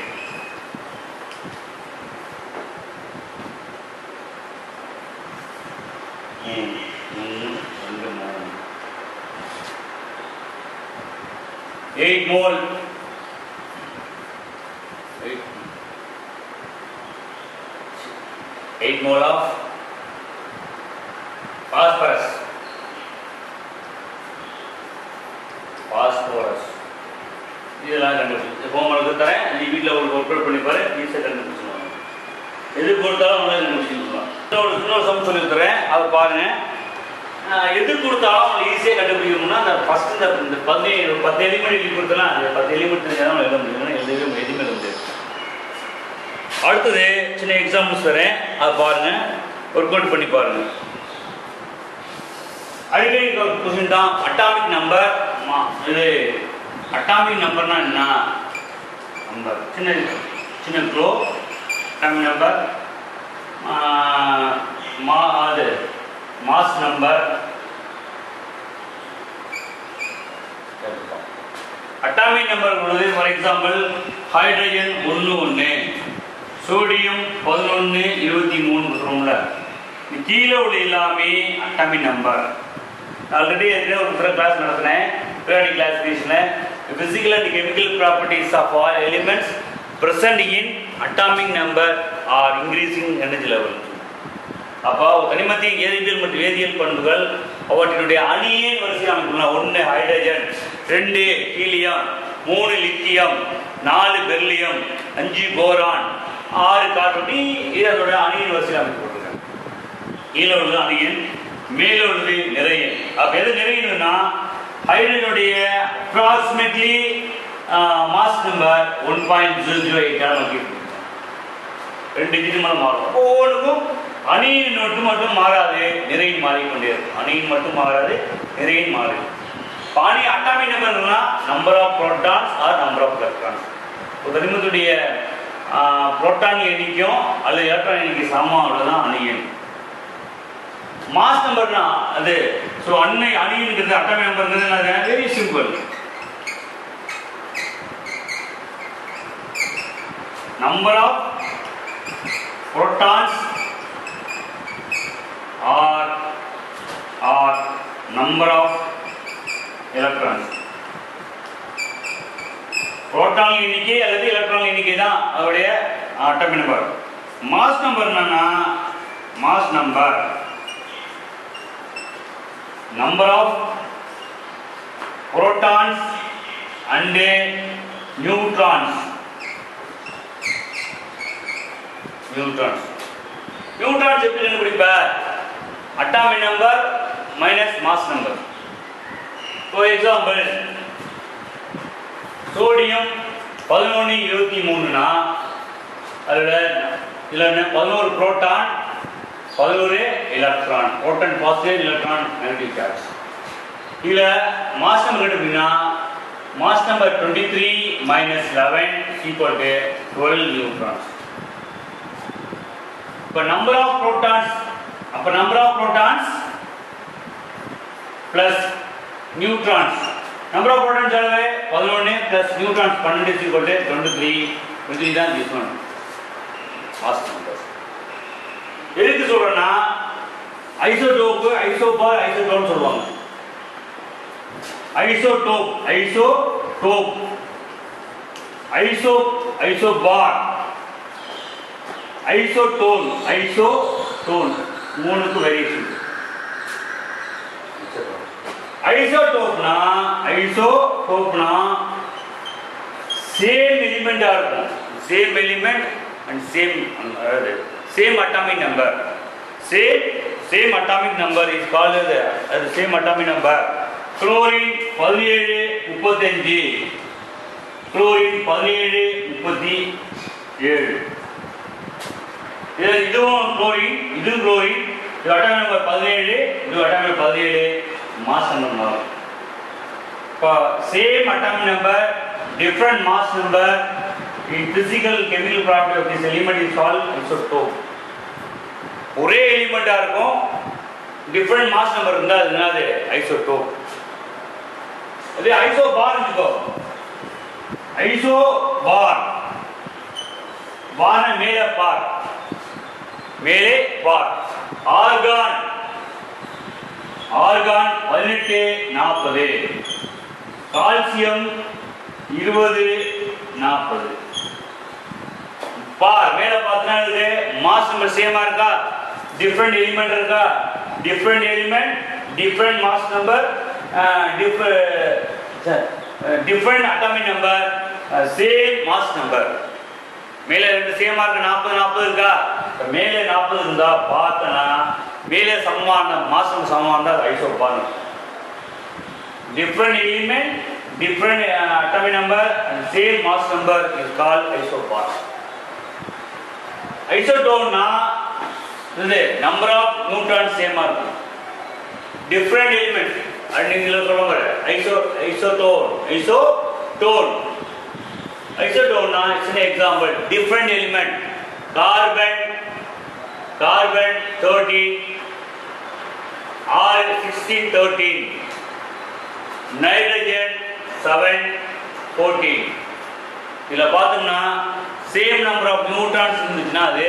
மூணு மூணு ரெண்டு மூணு eight mole eight mole of phosphorus phosphorus இதெல்லாம் கண்டுபிடிச்சு ஹோம்ஒர்க்கு தரேன் நீ வீட்டில் ஒரு ஒர்க் அவுட் பண்ணி பாரு ஈஸியாக கண்டுபிடிச்சிடுவாங்க எது கொடுத்தாலும் அவங்களே கண்டுபிடிச்சிக்கலாம் இன்னொரு இன்னொரு சம் சொல்லி தரேன் அதை பாருங்க ஆஹ் எது கொடுத்தாலும் அவங்க ஈஸியாக கண்டுபிடிக்கணும்னா அந்த ஃபஸ்ட் இந்த இந்த பதினேழு பத்து எலிமெண்ட் எழுதி கொடுத்தலாம் அந்த பத்து எலிமெண்ட் தெரிஞ்சால் தான் எழுத முடியும் இல்லைன்னா எழுதவே எதுவுமே எழுத முடியாது அடுத்தது சின்ன எக்ஸாம்பிள்ஸ் தரேன் அதை பாருங்க ஒர்க் அவுட் பண்ணி பாருங்க அடிக்கடி கொஸ்டின் தான் அட்டாமிக் நம்பர் இது அட்டாமிக் நம்பர்னா என்ன நம்பர் சின்ன சின்ன க்ளோ அட்டாமிக் நம்பர் மா அது மாஸ் நம்பர் அட்டாமிக் நம்பர் உள்ளது ஃபார் எக்ஸாம்பிள் ஹைட்ரஜன் ஒன்று ஒன்று சோடியம் பதினொன்று இருபத்தி மூணு சொல்கிறோம்ல இது கீழே உள்ள எல்லாமே அட்டாமிக் நம்பர் ஆல்ரெடி ஏற்கனவே ஒரு தடவை கிளாஸ் நடத்தினேன் பீரியாடிக் கிளாசிஃபிகேஷனில் physical and chemical properties of all elements present in atomic number are increasing energy level அப்போ கனிமத்தின் வேதியியல் மற்றும் வேதியியல் பண்புகள் அவற்றினுடைய அணியின் வரிசை அமைப்புலாம் ஒன்று ஹைட்ரஜன் ரெண்டு ஹீலியம் மூணு லித்தியம் நாலு பெர்லியம் அஞ்சு போரான் ஆறு கார்பன் இது அதோட அணியின் வரிசையில் அமைக்கப்பட்டிருக்காங்க கீழே உள்ளது அணியன் மேலே உள்ளது நிறைய அப்போ எது நிறையணும்னா ஹைட்ரஜனுடைய approximately mass number one point zero zero eight ரெண்டு டிஜிட் மேலே மாறும் ஒவ்வொன்றுக்கும் அணியின் மட்டும் மட்டும் மாறாது நிறையின் மாறிக்கொண்டே இருக்கும் அணியின் மட்டும் மாறாது நிறையின் மாறுது இப்போ அணி அட்டாமிக் நம்பர்னா number of protons or number of electrons இப்போ கனிமத்துடைய புரோட்டான் எண்ணிக்கையும் அல்லது எலக்ட்ரான் எண்ணிக்கை சமம் அவ்வளோதான் அணியன் மாஸ் நம்பர்னா அது ஸோ அன்னை அணிங்கிறது அட்டமை நம்பர்ங்கிறது very simple number of protons or or number of electrons proton எண்ணிக்கை அல்லது எலக்ட்ரான் எண்ணிக்கை தான் அதோடைய அட்டமி நம்பர் மாஸ் நம்பர் என்னன்னா mass number number of protons and neutrons neutrons neutrons எப்படி கண்டுபிடிப்ப atomic number minus mass number for example sodium பதினொன்று இருபத்தி மூணுனா அதில் இதில் பதினோரு புரோட்டான் பதினோரு electron proton positive electron negative charge இதில் மாஸ் நம்பர் கண்டுபிடினா mass number twenty three minus eleven equal to twelve neutrons இப்போ நம்பர் ஆஃப் ப்ரோட்டான்ஸ் அப்போ number of protons plus neutrons number of protons அளவு பதினொன்று ப்ளஸ் நியூட்ரான்ஸ் பன்னெண்டு equal to twenty three twenty தான் யூஸ் பண்ணணும் மாஸ் நம்பர் எதுக்கு சொல்கிறேன்னா ஐசோடோப்பு ஐசோபார் ஐசோடோப்னு சொல்லுவாங்க isotope isotope iso isobar isotone isotone மூணுக்கு வேரியேஷன் ஐசோடோப்னா ஐசோடோப்னா சேம் எலிமெண்டா இருக்கும் சேம் எலிமெண்ட் அண்ட் சேம் அதாவது same atomic number same same atomic number is called அது சேம் அட்டாமிக் நம்பர் குளோரின் பதினேழு முப்பத்தஞ்சு குளோரின் பதினேழு முப்பத்தி ஏழு இது இதுவும் குளோரின் இது குளோரின் இது அட்டாமிக் நம்பர் பதினேழு இது அட்டாமிக் பதினேழு மாசம் நம்பர் இப்போ same atomic number different mass number in physical chemical property of this element is called isotope ஒரே எலிமெண்டா இருக்கும் டிஃப்ரெண்ட் மாஸ் நம்பர் இருந்தா அது என்னது ஐசோடோப் அது ஐசோ பார் வச்சுக்கோ ஐசோ பார் பார் மேலே பார் மேலே பார் ஆர்கான் ஆர்கான் பதினெட்டு நாற்பது கால்சியம் இருபது நாற்பது பார் மேல பார்த்தா இருக்கு மாஸ் நம்பர் சேமா இருக்கா டிஃப்ரெண்ட் எலிமெண்ட் இருக்கா different element different mass number different atomic number same mass number மேலே ரெண்டு சேமா இருக்கு நாற்பது நாற்பது இருக்கா இப்ப மேலே நாற்பது இருந்தா பார்த்தனா மேலே சமமான மாசம் சமமாக இருந்தால் ஐசோப்பான்னு different element, different uh, atomic number and same mass number is called isobar. Isotone இது number of neutrons same இருக்கும் different element and நீங்க சொல்லுங்க ஐசோ ஐசோடோன் ஐசோடோன் ஐசோடோன்னா it's an example different element carbon carbon 13 or 16 13 nitrogen seven fourteen இதில் பார்த்தோம்னா சேம் நம்பர் ஆஃப் நியூட்ரான்ஸ் இருந்துச்சுன்னா அது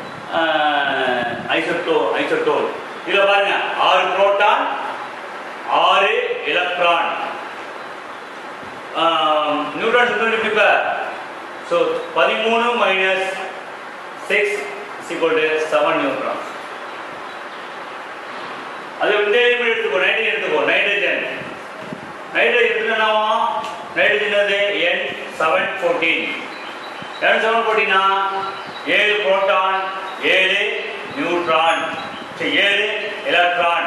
ஐசோட்டோ ஐசோட்டோல் இதில் பாருங்க ஆறு புரோட்டான் ஆறு எலக்ட்ரான் நியூட்ரான்ஸ் இப்போ ஸோ பதிமூணு minus six is equal to seven neutrons அது இந்த எலிமெண்ட் எடுத்துக்கோ நைட்ரஜன் எடுத்துக்கோ நைட்ரஜன் நைட்ரஜன் என்னவா நைட்ரஜன் அது N seven fourteen N seven ஃபோர்டீனா ஏழு புரோட்டான் ஏழு நியூட்ரான் சரி, ஏழு எலக்ட்ரான்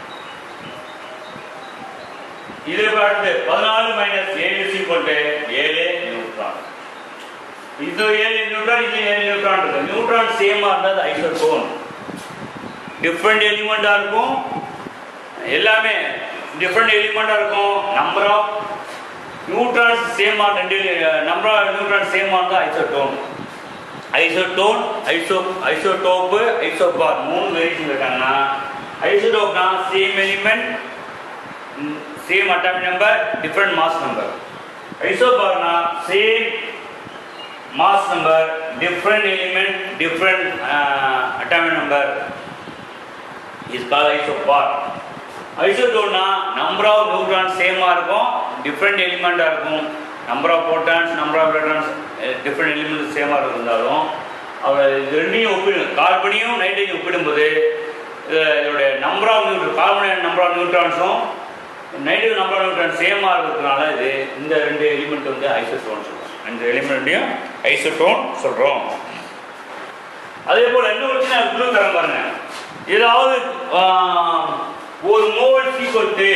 இது அடுத்து பதினாலு மைனஸ் ஏழு சீக்வல்ட்டு ஏழு நியூட்ரான் இது ஏழு நியூட்ரான் இது ஏழு நியூட்ரான் இருக்கு நியூட்ரான் சேமா இருந்தது ஐசோடோன் டிஃப்ரெண்ட் எலிமெண்டா இருக்கும் எல்லாமே டிஃப்ரெண்ட் எலிமெண்டா இருக்கும் நம்பர் ஆஃப் நியூட்ரான்ஸ் சேமா ரெண்டு நம்பர் ஆஃப் நியூட்ரான்ஸ் சேமா இருந்தா isotone isotone iso isotope isobar மூணு வேரியேஷன் இருக்காங்கன்னா ஐசோடோப்னா same element same atomic number different mass number ஐசோபார்னா same mass number different element different atomic number is call isobar ஐசோடோன்னா நம்பர் ஆஃப் நியூட்ரான்ஸ் சேமாக இருக்கும் டிஃப்ரெண்ட் எலிமெண்ட்டாக இருக்கும் number of protons number of electrons different element சேமாக இருந்தாலும் அவர் இது ரெண்டையும் ஒப்பிடும் கார்பனையும் நைட்ரஜன் ஒப்பிடும்போது இது- இதோடைய number of neutron carbon number of நியூட்ரான்ஸும் நைட்ரஜன் நம்பர் ஆஃப் நியூட்ரான் சேமாக இருக்கிறதுனால இது இந்த ரெண்டு எலிமெண்ட் வந்து ஐசோடோன் சொல்கிறோம் இந்த எலிமெண்ட்டையும் ஐசோடோன் சொல்கிறோம் அதே போல் இன்னொரு சின்ன குழு தரம் பாருங்க ஏதாவது ஆஹ், ஒரு mole is equal to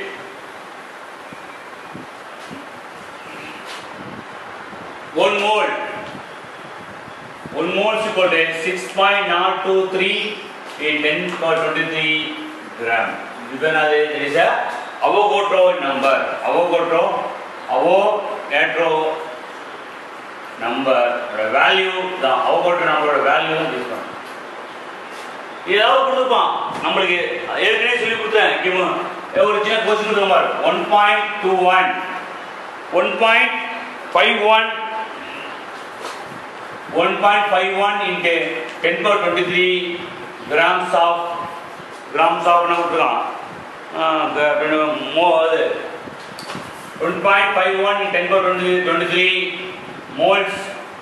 one mole one mole is equal to six point not two three ten twenty three gram இப்போ அது is a Avogadro number Avogadro Avogadro number value தான் அவகோட்ரோ நம்பரோட வேல்யூ தான் யூஸ் பண்ணும் ஏதாவது கொடுத்துருப்பான் நம்மளுக்கு ஏற்கனவே சொல்லி கொடுத்தேன் கிமு ஒரு சின்ன கொஸ்டின் கொடுத்த மாதிரி one point two one one point five one one point five one into ten power twenty three grams of grams ஆஃப்னு கொடுத்துருக்கான் மோ அது one point five one ten power twenty twenty three moles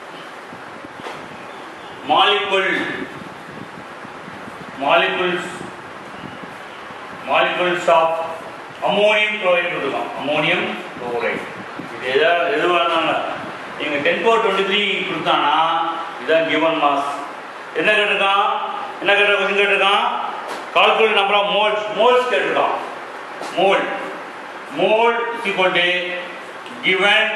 molecule molecules molecules of ammonium chloride கொடுக்கலாம் அம்மோனியம் குளோரைட் இது எதாவது எதுவாக இருந்தாலும் நீங்கள் டென் பவர் டுவெண்ட்டி த்ரீ கொடுத்தானா இதுதான் கிவன் மாஸ் என்ன கேட்டிருக்கான் என்ன கேட்ட கொஸ்டின் கேட்டிருக்கான் calculate number of moles moles கேட்டிருக்கான் mole mole equal to given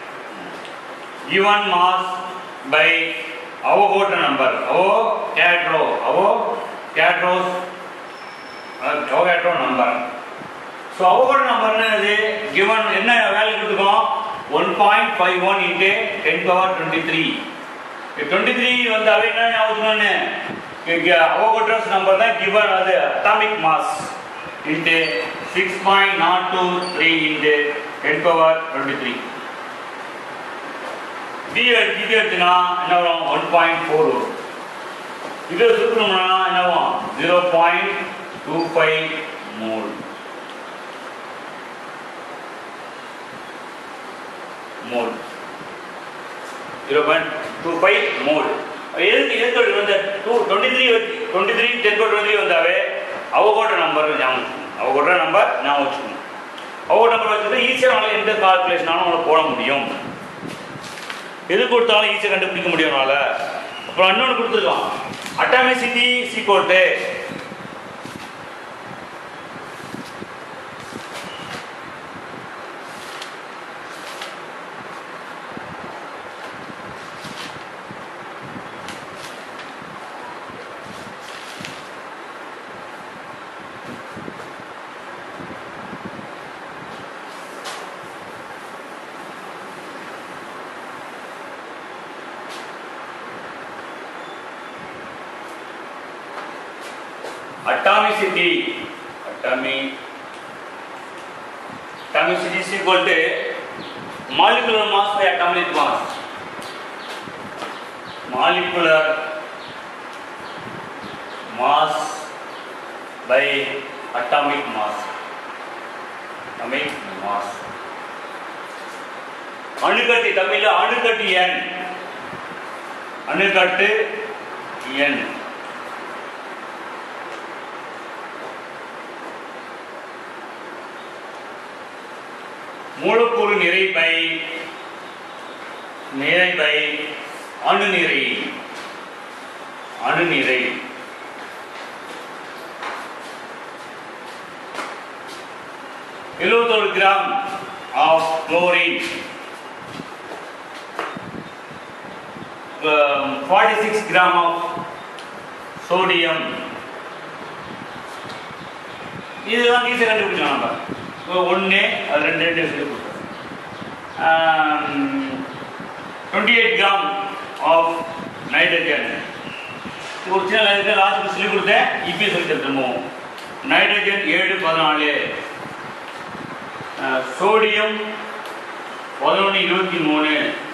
given mass by Avogadro number Avogadro Avogadro's Avogadro number so Avogadro நம்பர்னு அது given என்ன வேல்யூ கொடுத்துருக்கோம் one point five one into ten power twenty three twenty three வந்து அவை என்ன ஞாபகத்துன்னு அவகோட்ரஸ் நம்பர் தான் given அது atomic mass into six point not two three into ten power twenty three டி இது எடுத்துனா என்ன வரும் ஒன் பாயிண்ட் ஃபோர் வரும் இதை சுருக்கணும்னா என்ன வரும் zero point two five mole mole zero point two five mole எதுக்கு எதுக்கு வந்து two twenty three twenty three ten twenty three வந்தாவே அவகோட்ர நம்பர் ஞாபகம் வச்சுக்கணும் அவகோட்ர நம்பர் ஞாபகம் வச்சுக்கணும் அவகோட்ர நம்பர் வச்சுட்டு ஈஸியாக நம்மளால் எந்த கால்குலேஷனாலும் நம்மளை போட முடியும் எது கொடுத்தாலும் ஈஸியாக கண்டுபிடிக்க முடியும்னால அப்புறம் இன்னொன்று கொடுத்துருக்கான் அட்டாமிசிட்டி சீக்கோட்டு atomicity atomic atomicity is equal to molecular mass by atomic mass molecular mass by atomic mass atomic mass அணுக்கட்டி தமிழ்ல அணுக்கட்டு எண் அணுக்கட்டு எண் மூலக்கூறு நிறை பை நிறை பை அணு நிறை அணு நிறை எழுபத்தோரு gram of chlorine forty six gram of sodium இதெல்லாம் ஈஸியாக கண்டுபிடிச்சோம் நம்ம ஒன்று அது ரெண்டு ரெண்டு சொல்லி கொடுத்தோம் twenty eight gram of nitrogen ஒரு சின்ன இதுக்கு லாஸ்ட் சொல்லி கொடுத்தேன் இப்போ சொல்லி தருவோம் நைட்ரஜன் ஏழு பதினாலு சோடியம் பதினொன்று இருபத்தி மூணு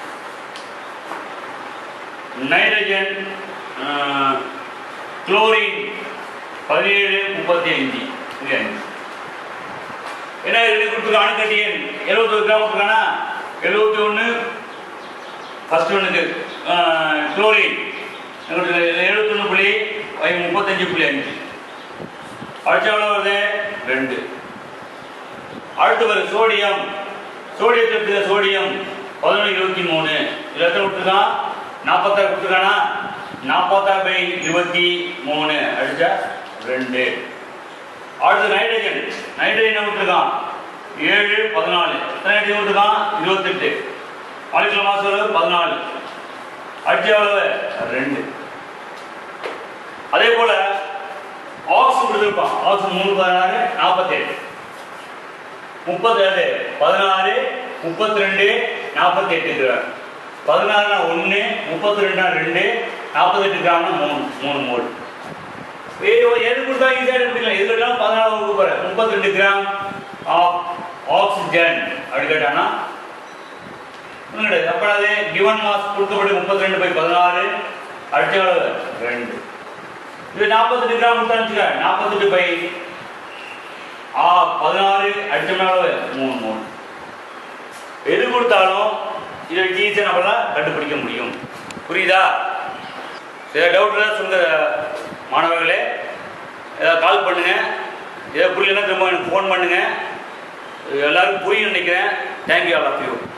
நைட்ரஜன் குளோரின் பதினேழு முப்பத்தி அஞ்சு அஞ்சு என்ன ரெண்டு கொடுத்துருக்க அணுக்கட்டி எண் எழுபத்தொரு கிராம் கொடுத்துருக்கானா எழுபத்தி ஒன்று ஃபர்ஸ்ட் ஒன்றுக்கு குளோரின் எழுபத்தொன்று புள்ளி ஐ- முப்பத்தஞ்சு புள்ளி அஞ்சு அடுத்த எவ்வளோ வருது ரெண்டு அடுத்து வருது சோடியம் சோடியத்துக்கு சோடியம் பதினொன்று இருபத்தி மூணு இதில் எத்தனை கொடுத்துருக்கான் நாற்பத்தாறு கொடுத்துருக்கானா நாற்பத்தாறு பை இருபத்தி மூணு அடிச்சா ரெண்டு அடுத்து நைட்ரஜன் நைட்ரஜன் விட்டுருக்கான் ஏழு பதினாலு எத்தனை நைட்ரஜன் விட்டுருக்கான் இருபத்தெட்டு மாலிகுலர் மாஸ் எவ்வளவு பதினாலு அடிச்ச எவ்வளவு ரெண்டு அதே போல ஆக்ஸ் கொடுத்துருப்பான் ஆக்ஸ் மூணு பதினாறு நாற்பத்தேழு முப்பது அது பதினாறு முப்பத்தி ரெண்டு நாற்பத்தி எட்டு கிராம் பதினாறுனா ஒன்று முப்பத்தி ரெண்டுனா ரெண்டு நாற்பத்தெட்டு கிராம்னா மூணு மூணு மோல் எது கொடுத்தா ஈஸியாக எடுத்துக்கலாம் எது கேட்டாலும் பதினாலு வகுப்பு போகிற முப்பத்தி ரெண்டு கிராம் ஆஃப் ஆக்சிஜன் அப்படி கேட்டானா ஒன்றும் கிடையாது அப்போ அது கிவன் மாஸ் கொடுக்கப்பட்டு முப்பத்தி ரெண்டு பை பதினாறு அடிச்ச அளவு ரெண்டு இது நாற்பத்தெட்டு கிராம் கொடுத்தா வச்சுக்க நாற்பத்தெட்டு பை ஆ பதினாறு அடிச்ச அளவு மூணு மூணு எது கொடுத்தாலும் இதை ஈஸியாக நம்மளால் கண்டுபிடிக்க முடியும் புரியுதா ஏதாவது டவுட் இருந்தால் சொல்லுங்க மாணவர்களே ஏதாவது கால் பண்ணுங்க ஏதாவது புரியலன்னா திரும்ப எனக்கு ஃபோன் பண்ணுங்க எல்லாருக்கும் புரியும் நினைக்கிறேன் தேங்க்யூ ஆல் ஆஃப் யூ